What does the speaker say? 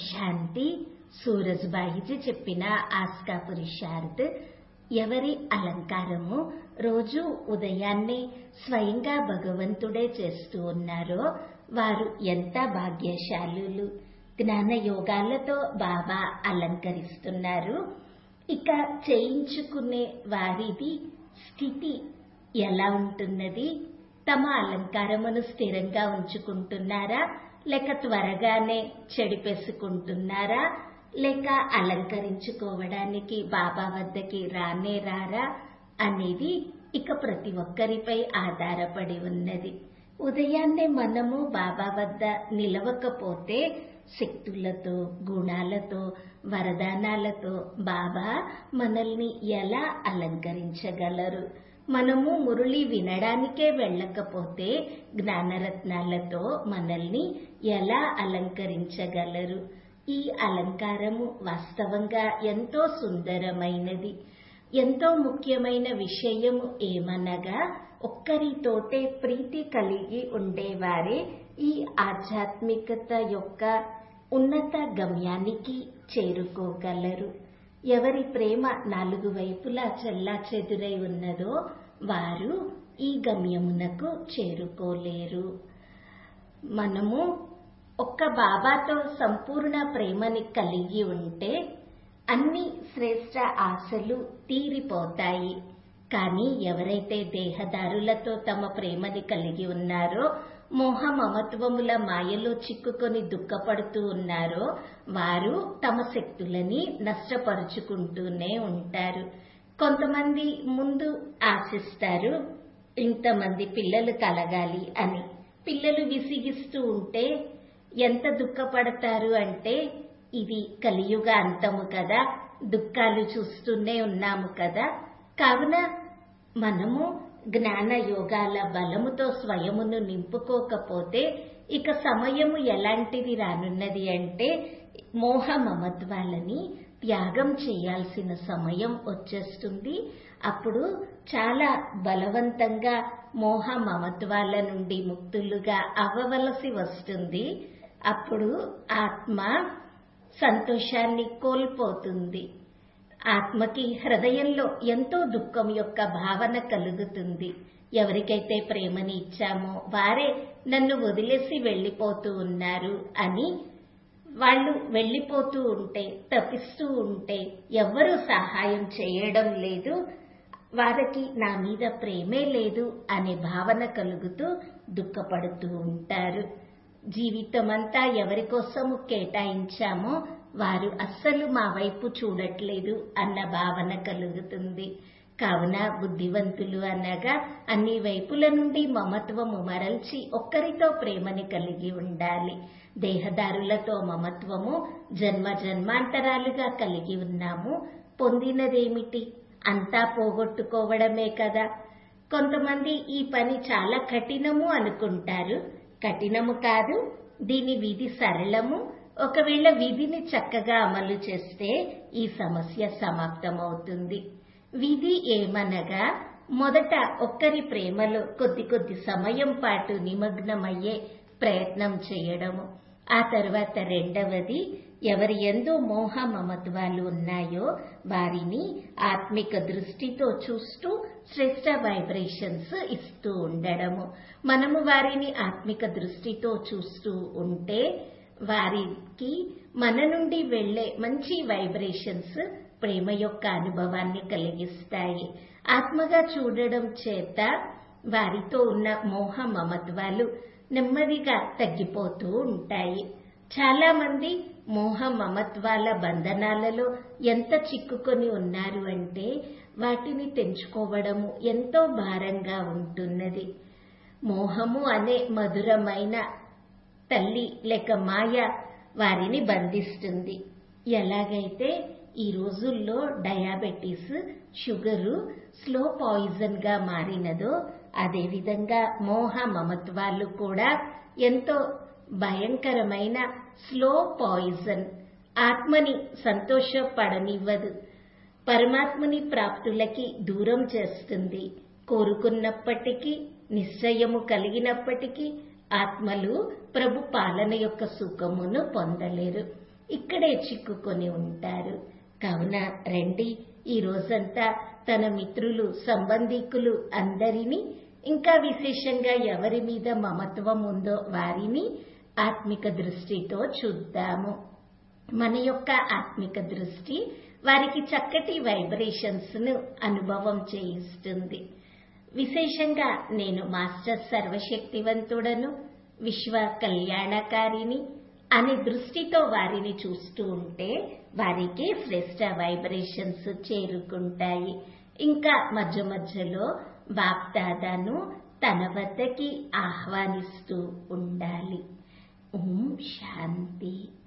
శాంతి సూరజ్బాయిజీ చెప్పిన ఆస్కా పురుషార్థ్ ఎవరి అలంకారము రోజు ఉదయాన్నే స్వయంగా భగవంతుడే చేస్తూ ఉన్నారో వారు ఎంత భాగ్యశాలులు జ్ఞాన యోగాలతో బాబా అలంకరిస్తున్నారు ఇక చేయించుకునే వారిది స్థితి ఎలా ఉంటున్నది తమ అలంకారమును స్థిరంగా ఉంచుకుంటున్నారా లేక త్వరగానే చెడిపేసుకుంటున్నారా లేక అలంకరించుకోవడానికి బాబా వద్దకి రానే రారా అనేది ఇక ప్రతి ఒక్కరిపై ఆధారపడి ఉన్నది ఉదయాన్నే మనము బాబా వద్ద నిలవకపోతే శక్తులతో గుణాలతో వరదానాలతో బాబా మనల్ని ఎలా అలంకరించగలరు మనము మురళి వినడానికే వెళ్ళకపోతే జ్ఞానరత్నాలతో మనల్ని ఎలా అలంకరించగలరు ఈ అలంకారము వాస్తవంగా ఎంతో సుందరమైనది ఎంతో ముఖ్యమైన విషయము ఏమనగా ఒక్కరితోటే ప్రీతి కలిగి ఉండేవారే ఈ ఆధ్యాత్మికత యొక్క ఉన్నత గమ్యానికి చేరుకోగలరు ఎవరి ప్రేమ నాలుగు వైపులా చెల్లా చెదురై ఉన్నదో వారు ఈ గమ్యమునకు చేరుకోలేరు మనము ఒక్క బాబాతో సంపూర్ణ ప్రేమని కలిగి ఉంటే అన్ని శ్రేష్ట ఆశలు తీరిపోతాయి కానీ ఎవరైతే దేహదారులతో తమ ప్రేమని కలిగి ఉన్నారో మోహ మమత్వముల మాయలో చిక్కుకొని దుఃఖపడుతూ ఉన్నారో వారు తమ శక్తులని నష్టపరుచుకుంటూనే ఉంటారు కొంతమంది ముందు ఆశిస్తారు ఇంతమంది పిల్లలు కలగాలి అని పిల్లలు విసిగిస్తూ ఉంటే ఎంత దుఃఖపడతారు అంటే ఇది కలియుగ అంతము కదా దుఃఖాలు చూస్తూనే ఉన్నాము కదా కావున మనము జ్ఞాన యోగాల బలముతో స్వయమును నింపుకోకపోతే ఇక సమయము ఎలాంటిది రానున్నది అంటే మోహ మమత్వాలని త్యాగం చేయాల్సిన సమయం వచ్చేస్తుంది అప్పుడు చాలా బలవంతంగా మోహ మమత్వాల నుండి ముక్తులుగా అవ్వవలసి వస్తుంది అప్పుడు ఆత్మ సంతోషాన్ని కోల్పోతుంది ఆత్మకి హృదయంలో ఎంతో దుఃఖం యొక్క భావన కలుగుతుంది ఎవరికైతే ప్రేమని ఇచ్చామో వారే నన్ను వదిలేసి వెళ్ళిపోతూ ఉన్నారు అని వాళ్ళు వెళ్ళిపోతూ ఉంటే తప్పిస్తూ ఉంటే ఎవ్వరూ సహాయం చేయడం లేదు వారికి నా మీద ప్రేమే లేదు అనే భావన కలుగుతూ దుఃఖపడుతూ ఉంటారు జీవితమంతా ఎవరి కోసము కేటాయించామో వారు అస్సలు మా వైపు చూడట్లేదు అన్న భావన కలుగుతుంది కావున బుద్ధివంతులు అనగా అన్ని వైపుల నుండి మమత్వము మరల్చి ఒక్కరితో ప్రేమని కలిగి ఉండాలి దేహదారులతో మమత్వము జన్మ జన్మాంతరాలుగా కలిగి ఉన్నాము పొందినదేమిటి అంతా పోగొట్టుకోవడమే కదా కొంతమంది ఈ పని చాలా కఠినము అనుకుంటారు కఠినము కాదు దీని విధి సరళము ఒకవేళ విధిని చక్కగా అమలు చేస్తే ఈ సమస్య సమాప్తమవుతుంది విధి ఏమనగా మొదట ఒక్కరి ప్రేమలో కొద్ది కొద్ది సమయం పాటు నిమగ్నమయ్యే ప్రయత్నం చేయడము ఆ తర్వాత రెండవది ఎవరి ఎందు మోహ మమత్వాలు ఉన్నాయో వారిని ఆత్మిక దృష్టితో చూస్తూ శ్రేష్ట వైబ్రేషన్స్ ఇస్తూ ఉండడము మనము వారిని ఆత్మిక దృష్టితో చూస్తూ ఉంటే వారికి మన నుండి వెళ్లే మంచి వైబ్రేషన్స్ ప్రేమ యొక్క అనుభవాన్ని కలిగిస్తాయి ఆత్మగా చూడడం చేత వారితో ఉన్న మోహ మమత్వాలు నెమ్మదిగా తగ్గిపోతూ ఉంటాయి చాలా మంది మోహ మమత్వాల బంధనాలలో ఎంత చిక్కుకొని ఉన్నారు అంటే వాటిని తెంచుకోవడము ఎంతో భారంగా ఉంటున్నది మోహము అనే మధురమైన తల్లి లేక మాయ వారిని బంధిస్తుంది ఎలాగైతే ఈ రోజుల్లో డయాబెటీస్ షుగరు స్లో పాయిజన్ గా మారినదో అదేవిధంగా మోహ మమత్వాలు కూడా ఎంతో భయంకరమైన స్లో పాయిజన్ ఆత్మని సంతోషపడనివ్వదు పరమాత్మని ప్రాప్తులకి దూరం చేస్తుంది కోరుకున్నప్పటికీ నిశ్చయము కలిగినప్పటికీ ఆత్మలు ప్రభు పాలన యొక్క సుఖమును పొందలేరు ఇక్కడే చిక్కుకొని ఉంటారు కావున రండి ఈ రోజంతా తన మిత్రులు సంబంధికులు అందరినీ ఇంకా విశేషంగా ఎవరి మీద మమత్వం ఉందో వారిని ఆత్మిక దృష్టితో చూద్దాము మన యొక్క ఆత్మిక దృష్టి వారికి చక్కటి వైబ్రేషన్స్ ను అనుభవం చేయిస్తుంది విశేషంగా నేను మాస్టర్ సర్వశక్తివంతుడను విశ్వ కళ్యాణకారిని అనే దృష్టితో వారిని చూస్తూ ఉంటే వారికి శ్రేష్ట వైబ్రేషన్స్ చేరుకుంటాయి ఇంకా మధ్య మధ్యలో బాప్దాదాను తన వద్దకి ఆహ్వానిస్తూ ఉండాలి ఓం శాంతి